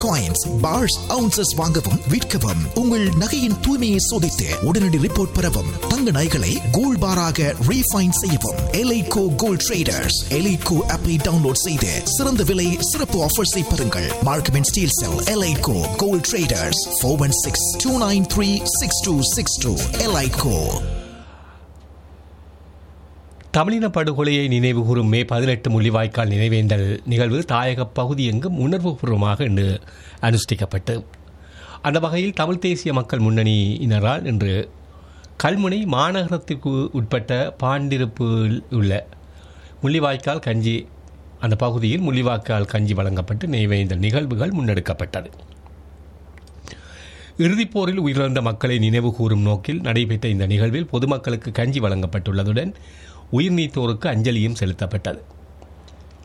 coins parse ounces வாங்கவும் விற்கவும் உங்கள் நகையின் தூய்மையை சோதித்து உடனடி ரிப்போர்ட் பெறவும் தங்க நகைகளை கோல்ட் பாராக ரீஃபைன் செய்யவும் எலைட்கோ கோல்ட் ட்ரேடர்ஸ் எலைட்கோ ஆப்பை டவுன்லோட் செய்து சிறந்த விலை சிறப்பு ஆஃபர்ஸை பெறுங்கள் Markham and steel cell Elitco gold traders four one six two nine three six two six two Elitco தமிழின படுகொலையை நினைவுகூரும் மே பதினெட்டு முள்ளிவாய்க்கால் நினைவேந்தல் நிகழ்வு தாயக பகுதி எங்கும் உணர்வுபூர்வமாக இன்று அனுஷ்டிக்கப்பட்டு அந்த வகையில் தமிழ் தேசிய மக்கள் முன்னணியினரால் இன்று கல்முனை மாநகரத்திற்கு உட்பட்ட பாண்டிருப்பில் உள்ள முள்ளிவாய்க்கால் கஞ்சி அந்த பகுதியில் முள்ளிவாய்க்கால் கஞ்சி வழங்கப்பட்டு நினைவேந்தல் நிகழ்வுகள் முன்னெடுக்கப்பட்டது இறுதிப் போரில் உயிரிழந்த மக்களை நினைவு கூறும் நோக்கில் நடைபெற்ற இந்த நிகழ்வில் பொதுமக்களுக்கு கஞ்சி வழங்கப்பட்டுள்ளதுடன் உயிர் நீத்தோருக்கு அஞ்சலியும் செலுத்தப்பட்டது